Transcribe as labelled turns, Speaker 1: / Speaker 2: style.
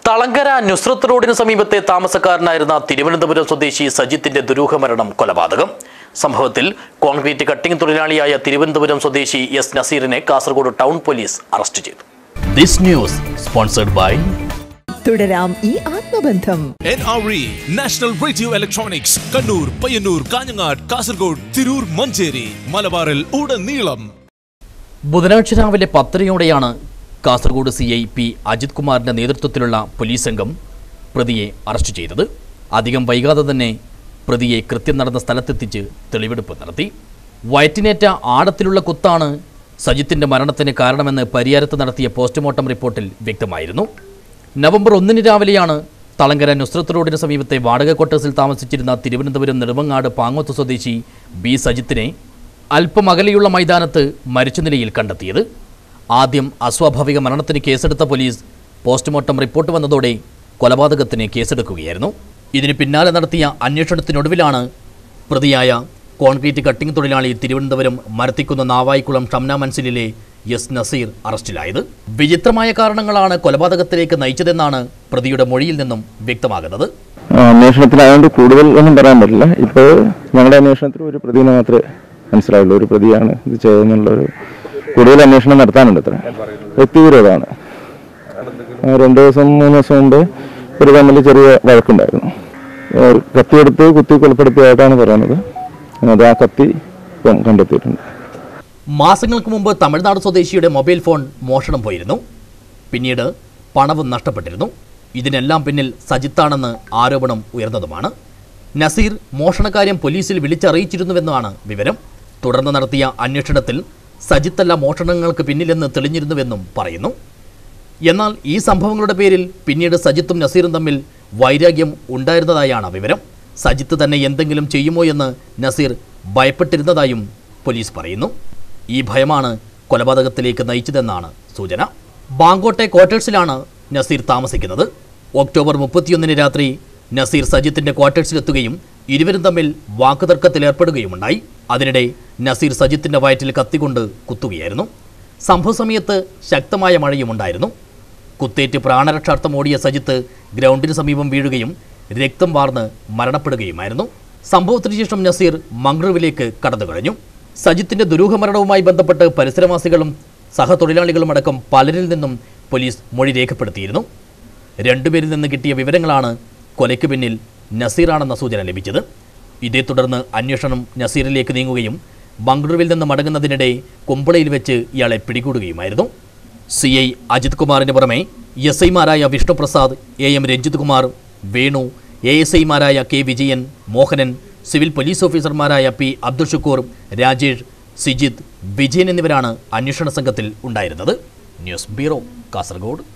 Speaker 1: തളങ്കര നുസ്രത്ത് റോഡിന് സമീപത്തെ താമസക്കാരനായിരുന്ന തിരുവനന്തപുരം സ്വദേശി സജിത്തിന്റെ ദുരൂഹമരണം കൊലപാതകം സംഭവത്തിൽ കോൺക്രീറ്റ് കട്ടിംഗ് തൊഴിലാളിയായ തിരുവനന്തപുരം സ്വദേശി എസ് നസീറിനെ കാസർഗോഡ് ടൗൺ പോലീസ് അറസ്റ്റ് ചെയ്തു ദിസ് ന്യൂസ് സ്പോൺസർഡ് ബൈ
Speaker 2: തുടരാം ഈ ആത്മബന്ധം
Speaker 3: NRE national radio electronics Kannur Payyanur Kanhangad Kasaragod Tirur Manjeri മലബാറിൽ ഉടനീളം
Speaker 1: ബുധനാഴ്ച രാവിലെ പത്തരയോടെയാണ് Kasaragod C I P Ajith കുമാറിന്റെ നേതൃത്വത്തിലുള്ള പോലീസ് സംഘം പ്രതിയെ അറസ്റ്റ് ചെയ്തത് അധികം വൈകാതെ തന്നെ പ്രതിയെ കൃത്യം നടന്ന സ്ഥലത്തെത്തിച്ച് തെളിവെടുപ്പ് നടത്തി വയറ്റിനേറ്റ ആഴത്തിലുള്ള കുത്താണ് സജിത്തിന്റെ മരണത്തിന് കാരണമെന്ന് പരിയാരത്ത് നടത്തിയ പോസ്റ്റ്മോർട്ടം റിപ്പോർട്ടിൽ വ്യക്തമായിരുന്നു നവംബർ ഒന്നിന് രാവിലെയാണ് തളങ്കര നുസ്രത്ത് റോഡിന് സമീപത്തെ വാടക ക്വാർട്ടേഴ്സിൽ താമസിച്ചിരുന്ന തിരുവനന്തപുരം നെടുമങ്ങാട് പാങ്ങോത്ത് സ്വദേശി ബി സജിത്തിനെ അല്പം അകലെയുള്ള മൈതാനത്ത് മരിച്ച നിലയിൽ കണ്ടെത്തിയത് ആദ്യം അസ്വാഭാവിക മരണത്തിന് കേസെടുത്ത പോലീസ് പോസ്റ്റ്മോർട്ടം റിപ്പോർട്ട് വന്നതോടെ കൊലപാതകത്തിന് കേസെടുക്കുകയായിരുന്നു ഇതിന് പിന്നാലെ നടത്തിയ അന്വേഷണത്തിനൊടുവിലാണ് പ്രതിയായ കോൺക്രീറ്റ് കട്ടിംഗ് തൊഴിലാളി തിരുവനന്തപുരം മരത്തിക്കുന്ന നാവായിക്കുളം ഷംന മൻസിലിലെ എസ് നസീർ അറസ്റ്റിലായത് വിചിത്രമായ കാരണങ്ങളാണ് കൊലപാതകത്തിലേക്ക് നയിച്ചതെന്നാണ് പ്രതിയുടെ മൊഴിയിൽ നിന്നും വ്യക്തമാകുന്നത്
Speaker 4: ആ, അന്വേഷണത്തിലായതുകൊണ്ട് കൂടുതൽ ഒന്നും പറയാൻ പറ്റില്ല ഇപ്പോൾ ഞങ്ങളുടെ അന്വേഷണത്തിൽ ഒരു പ്രതിനെ മാത്രമേ മനസ്സിലാവുള്ളൂ ഒരു പ്രതിയാണ് ഇത് ചെയ്തെന്നുള്ള ഒരു കൂടുതൽ അന്വേഷണം നടത്താനുണ്ട് ഇത്ര വ്യക്തിവിരോധമാണ് ആ, രണ്ട് ദിവസം മൂന്ന് ദിവസം മുമ്പ് ഒരു തമ്മിൽ ചെറിയ വഴക്കുണ്ടായിരുന്നു ആ, കത്തിയെടുത്ത് കുത്തി കൊലപ്പെടുത്തിയതായിട്ടാണ് പറയുന്നത് അത് ആ കത്തി ഇപ്പം കണ്ടെത്തിയിട്ടുണ്ട്
Speaker 1: മാസങ്ങൾക്ക് മുമ്പ് തമിഴ്നാട് സ്വദേശിയുടെ മൊബൈൽ ഫോൺ മോഷണം പോയിരുന്നു പിന്നീട് പണവും നഷ്ടപ്പെട്ടിരുന്നു ഇതിനെല്ലാം പിന്നിൽ സജിത്താണെന്ന് ആരോപണം ഉയർന്നതുമാണ് നസീർ മോഷണക്കാര്യം പോലീസിൽ വിളിച്ചറിയിച്ചിരുന്നുവെന്നാണ് വിവരം തുടർന്ന് നടത്തിയ അന്വേഷണത്തിൽ സജിത്തല്ല മോഷണങ്ങൾക്ക് പിന്നിലെന്ന് തെളിഞ്ഞിരുന്നുവെന്നും പറയുന്നു എന്നാൽ ഈ സംഭവങ്ങളുടെ പേരിൽ പിന്നീട് സജിത്തും നസീറും തമ്മിൽ വൈരാഗ്യം ഉണ്ടായിരുന്നതായാണ് വിവരം സജിത്ത് തന്നെ എന്തെങ്കിലും ചെയ്യുമോ എന്ന് നസീർ ഭയപ്പെട്ടിരുന്നതായും പോലീസ് പറയുന്നു ഈ ഭയമാണ് കൊലപാതകത്തിലേക്ക് നയിച്ചതെന്നാണ് സൂചന ബാങ്കോട്ടെ ക്വാർട്ടേഴ്സിലാണ് നസീർ താമസിക്കുന്നത് ഒക്ടോബർ മുപ്പത്തിയൊന്നിന് രാത്രി നസീർ സജിത്തിന്റെ ക്വാർട്ടേഴ്സിലെത്തുകയും ഇരുവരും തമ്മിൽ വാക്കുതർക്കത്തിലേർപ്പെടുകയുമുണ്ടായി അതിനിടെ നസീർ സജിത്തിന്റെ വയറ്റിൽ കത്തികൊണ്ട് കുത്തുകയായിരുന്നു സംഭവ സമയത്ത് ശക്തമായ മഴയുമുണ്ടായിരുന്നു കുത്തേറ്റ് പ്രാണരക്ഷാർത്ഥം ഓടിയ സജിത്ത് ഗ്രൗണ്ടിന് സമീപം വീഴുകയും രക്തം വാർന്ന് മരണപ്പെടുകയുമായിരുന്നു സംഭവത്തിന് ശേഷം നസീർ മംഗളൂരുവിലേക്ക് കടന്നു കഴിഞ്ഞു സജിത്തിന്റെ ദുരൂഹമരണവുമായി ബന്ധപ്പെട്ട് പരിസരവാസികളും സഹതൊഴിലാളികളും അടക്കം പലരിൽ നിന്നും പോലീസ് മൊഴി രേഖപ്പെടുത്തിയിരുന്നു രണ്ടുപേരിൽ നിന്ന് കിട്ടിയ വിവരങ്ങളാണ് കൊലയ്ക്ക് പിന്നിൽ നസീറാണെന്ന സൂചന ലഭിച്ചത് ഇതേ തുടർന്ന് അന്വേഷണം നസീറിലേക്ക് നീങ്ങുകയും ബംഗളൂരുവിൽ നിന്ന് മടങ്ങുന്നതിനിടെ കുമ്പളയിൽ വെച്ച് ഇയാളെ പിടികൂടുകയുമായിരുന്നു സി ഐ അജിത് കുമാറിന് പുറമെ എസ് ഐമാരായ Vishnuprasad A M Ranjith Kumar Venu A S ഐമാരായ K Vijayan Mohanan civil police ഓഫീസർമാരായ പി അബ്ദുൾ ഷുക്കൂർ രാജേഷ് സിജിത്ത് വിജയൻ എന്നിവരാണ് അന്വേഷണ സംഘത്തിൽ ഉണ്ടായിരുന്നത് ന്യൂസ് ബ്യൂറോ കാസർഗോഡ്